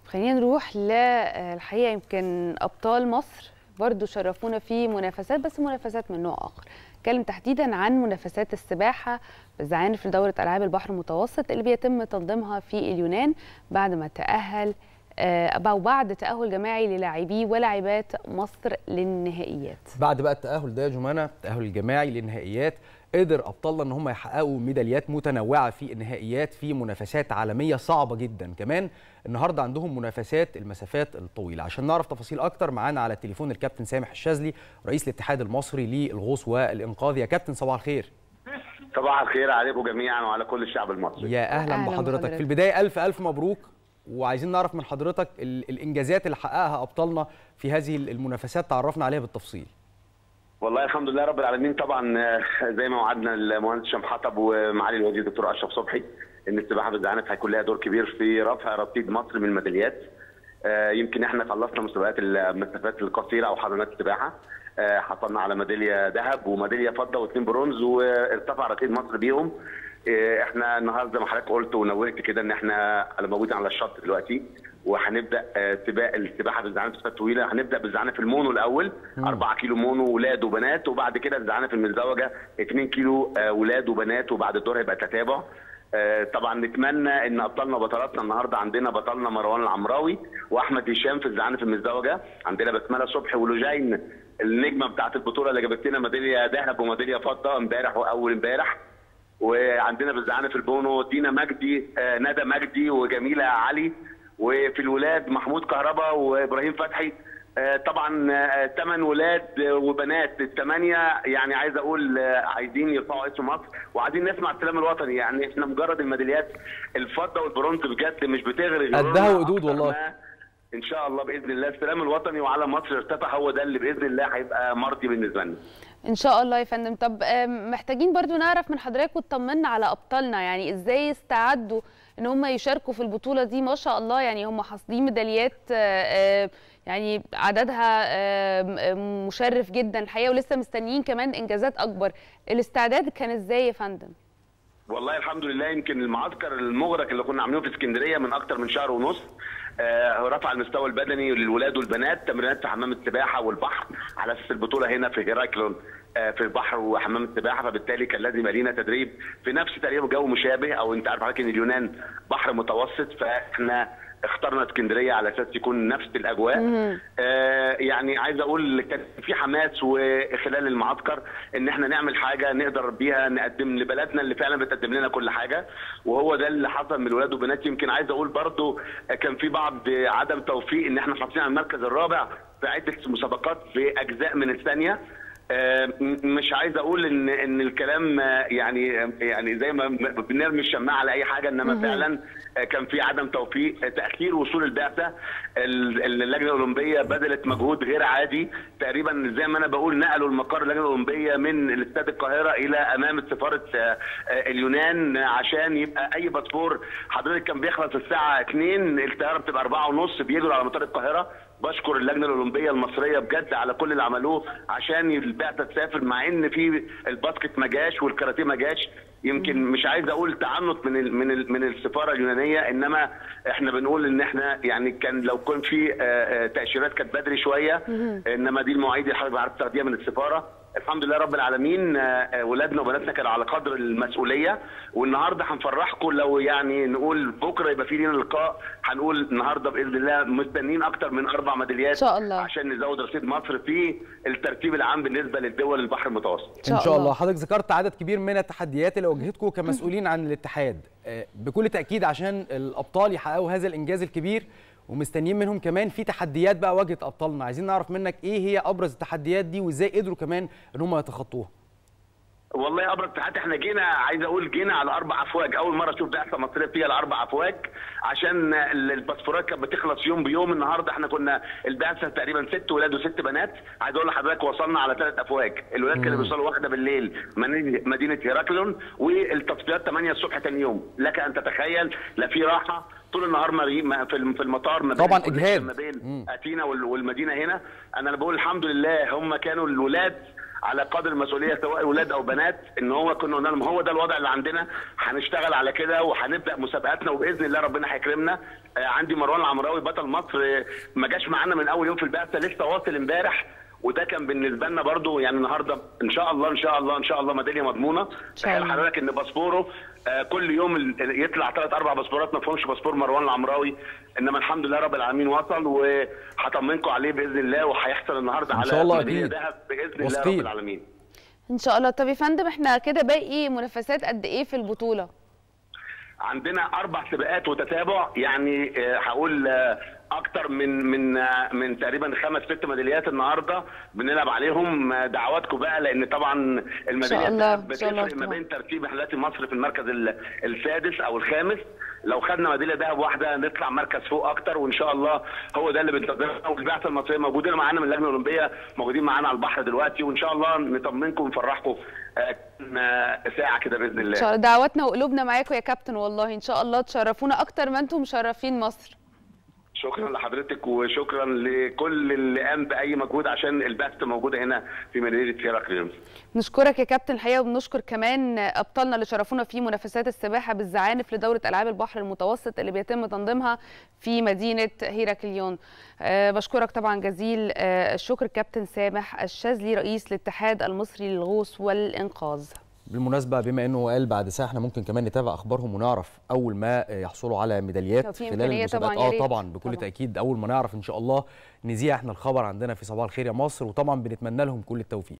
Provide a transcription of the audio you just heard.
خلينا نروح للحقيقه يمكن ابطال مصر برضو شرفونا في منافسات بس منافسات من نوع اخر نتكلم تحديدا عن منافسات السباحه بالزعانف في دوره العاب البحر المتوسط اللي بيتم تنظيمها في اليونان بعد ما تاهل او بعد تاهل جماعي للاعبي ولاعبات مصر للنهائيات بعد بقى التاهل ده يا جمانه التاهل الجماعي للنهائيات قدر ابطالنا ان هم يحققوا ميداليات متنوعه في النهائيات في منافسات عالميه صعبه جدا كمان النهارده عندهم منافسات المسافات الطويله عشان نعرف تفاصيل اكتر معانا على التليفون الكابتن سامح الشاذلي رئيس الاتحاد المصري للغوص والانقاذ يا كابتن صباح الخير صباح الخير عليكم جميعا وعلى كل الشعب المصري يا اهلا, أهلا بحضرتك. بحضرتك في البدايه الف الف مبروك وعايزين نعرف من حضرتك الانجازات اللي حققها ابطالنا في هذه المنافسات تعرفنا عليها بالتفصيل والله الحمد لله رب العالمين طبعا زي ما وعدنا المهندس هشام حطب ومعالي الوزير الدكتور اشرف صبحي ان السباحه بالزعانف هيكون لها دور كبير في رفع رصيد مصر من الميداليات يمكن احنا خلصنا مسابقات المسافات القصيره او حضانات السباحه حصلنا على ميداليه ذهب وميداليه فضه واثنين برونز وارتفع رصيد مصر بيهم احنا النهارده زي ما حضرتك قلت ونورت كده ان احنا على موجودين على الشط دلوقتي وهنبدا سباق السباحه بالزعانف مسافات طويله هنبدا بالزعانف المونو الاول 4 كيلو مونو ولاد وبنات وبعد كده الزعانف المزدوجه 2 كيلو ولاد وبنات وبعد الدور هيبقى تتابع طبعا نتمنى ان ابطالنا وبطلاتنا النهارده عندنا بطلنا مروان العمراوي واحمد هشام في الزعانف المزدوجه عندنا بسمله صبحي ولوجين النجمه بتاعت البطوله اللي جابت لنا ميداليه ذهب وميداليه فضه امبارح واول امبارح وعندنا في الزعانف البونو دينا مجدي ندى مجدي وجميله علي وفي الولاد محمود كهربا وابراهيم فتحي طبعا ثمان ولاد وبنات الثمانيه يعني عايز اقول عايزين يرفعوا اسم مصر وعايزين نسمع السلام الوطني يعني احنا مجرد الميداليات الفضه والبرونز بجد مش بتغري قدها وقدود والله ان شاء الله باذن الله السلام الوطني وعلم مصر ارتفع هو ده اللي باذن الله هيبقى مرضي بالنسبه لنا ان شاء الله يا فندم طب محتاجين برضو نعرف من حضرتك وتطمنا على ابطالنا يعني ازاي استعدوا ان هم يشاركوا في البطوله دي ما شاء الله يعني هم حاصلين ميداليات يعني عددها مشرف جدا الحقيقه ولسه مستنيين كمان انجازات اكبر الاستعداد كان ازاي يا فندم والله الحمد لله يمكن المعسكر المغرق اللي كنا عاملينه في اسكندريه من اكتر من شهر ونص آه رفع المستوى البدني للولاد والبنات تمرينات في حمام السباحه والبحر على اساس البطوله هنا في هيراكلون آه في البحر وحمام السباحه فبالتالي كان لازم يبقى لينا تدريب في نفس تقريبا جو مشابه او انت عارف حضرتك ان اليونان بحر متوسط فاحنا اخترنا اسكندريه على اساس يكون نفس الاجواء آه يعني عايز اقول كان في حماس وخلال المعسكر ان احنا نعمل حاجه نقدر بيها نقدم لبلدنا اللي فعلا بتقدم لنا كل حاجه وهو ده اللي حصل من الولاد والبنات يمكن عايز اقول برضو كان في بعض عدم توفيق ان احنا حاطين على المركز الرابع في عده مسابقات في اجزاء من الثانيه مش عايز اقول ان ان الكلام يعني يعني زي ما بنرمي الشماعه على اي حاجه انما فعلا كان في عدم توفيق تاخير وصول البعثه اللجنه الاولمبيه بذلت مجهود غير عادي تقريبا زي ما انا بقول نقلوا المقر اللجنه الاولمبيه من الاستاد القاهره الى امام سفاره اليونان عشان يبقى اي باسبور حضرتك كان بيخلص الساعه 2 الطياره بتبقى 4 ونص بيجروا على مطار القاهره بشكر اللجنه الاولمبيه المصريه بجد على كل اللي عملوه عشان البعثه تسافر مع ان في الباسكت ما جاش والكاراتيه ما جاش يمكن مش عايز اقول تعنت من ال من ال من السفاره اليونانيه انما احنا بنقول ان احنا يعني كان لو كان في تاشيرات كانت بدري شويه انما دي المواعيد اللي حضرتك عرفت تاخديها من السفاره الحمد لله رب العالمين ولادنا وبناتنا كانوا على قدر المسؤوليه والنهارده هنفرحكم لو يعني نقول بكره يبقى في لينا لقاء هنقول النهارده باذن الله مستنيين اكتر من اربع ميداليات ان شاء الله عشان نزود رصيد مصر في الترتيب العام بالنسبه للدول البحر المتوسط ان شاء, إن شاء الله حضرتك ذكرت عدد كبير من التحديات اللي واجهتكم كمسؤولين عن الاتحاد بكل تاكيد عشان الابطال يحققوا هذا الانجاز الكبير ومستنيين منهم كمان في تحديات بقى واجهت ابطالنا عايزين نعرف منك ايه هي ابرز التحديات دي وازاي قدروا كمان ان هم يتخطوها والله ابرز تحديات احنا جينا عايز اقول جينا على اربع افواج اول مره اشوف بعثه مصريه فيها الاربع افواج عشان الباسبورات كانت بتخلص يوم بيوم النهارده احنا كنا البعثه تقريبا ست ولاد وست بنات عايز اقول لحضرتك وصلنا على ثلاث افواج الولاد كانوا بيوصلوا واحده بالليل مدينه هيراكلون والتصفيات 8 الصبح ثاني يوم لك ان تتخيل لا في راحه طول النهار مري- ما- في الم- في المطار ما بين طبعاً الكونكشن إجهاد. ما بين مم. اتينا وال- والمدينه هنا انا بقول الحمد لله هم كانوا الولاد على قدر المسؤوليه سواء ولاد او بنات ان هو كنا قلنا لهم هو ده الوضع اللي عندنا هنشتغل على كده وهنبدا مسابقاتنا وباذن الله ربنا هيكرمنا آه، عندي مروان العمراوي بطل مصر آه، ما جاش معانا من اول يوم في البعثه لسه واصل امبارح وده كان بالنسبه لنا برضو يعني النهارده ان شاء الله ان شاء الله ان شاء الله ميداليه مضمونه شاء الله. تخيل حضرتك ان باسبوره آه، كل يوم ال- يطلع ثلاث اربع باسبورات ما فيهمش باسبور مروان العمراوي انما الحمد لله رب العالمين وصل وهطمنكم عليه باذن الله وهيحصل النهارده إن على شاء الله ميدالية أكيد. ذهب باذن الله واثقين. رب العالمين ان شاء الله طب يا فندم احنا كده باقي منافسات قد ايه في البطوله عندنا اربع سباقات وتتابع يعني آه، هقول آه، اكتر من من آه، من تقريبا خمس ست ميداليات النهارده بنلعب عليهم آه، دعواتكم بقى لان طبعا الميداليه الله، الذهب إن شاء الله بتفرق ما طبعاً. بين ترتيب حالات مصر في المركز ال- السادس او الخامس لو خدنا ميداليه ذهب واحده نطلع مركز فوق اكتر وان شاء الله هو ده اللي بنتقدمه والبعثه المصريه موجودين معانا من اللجنه الاولمبيه موجودين معانا على البحر دلوقتي وان شاء الله نطمنكم ونفرحكم آه، آه، ساعه كده باذن الله ان شاء الله دعواتنا وقلوبنا معاكم يا كابتن والله ان شاء الله تشرفونا اكتر ما انتم مشرفين مصر شكرا لحضرتك وشكرا لكل اللي قام باي مجهود عشان البث موجوده هنا في مدينه سيرا كليمز نشكرك يا كابتن الحقيقه وبنشكر كمان ابطالنا اللي شرفونا في منافسات السباحه بالزعانف لدوره العاب البحر المتوسط اللي بيتم تنظيمها في مدينه هيراكليون أه بشكرك طبعا جزيل أه الشكر كابتن سامح الشاذلي رئيس الاتحاد المصري للغوص والانقاذ بالمناسبه بما انه قال بعد ساعه احنا ممكن كمان نتابع اخبارهم ونعرف اول ما يحصلوا على لو ميداليات في خلال إمكانية المسابقات طبعاً يا اه ريت. طبعا بكل طبعاً. تاكيد اول ما نعرف ان شاء الله نذيع احنا الخبر عندنا في صباح الخير يا مصر وطبعا بنتمنى لهم كل التوفيق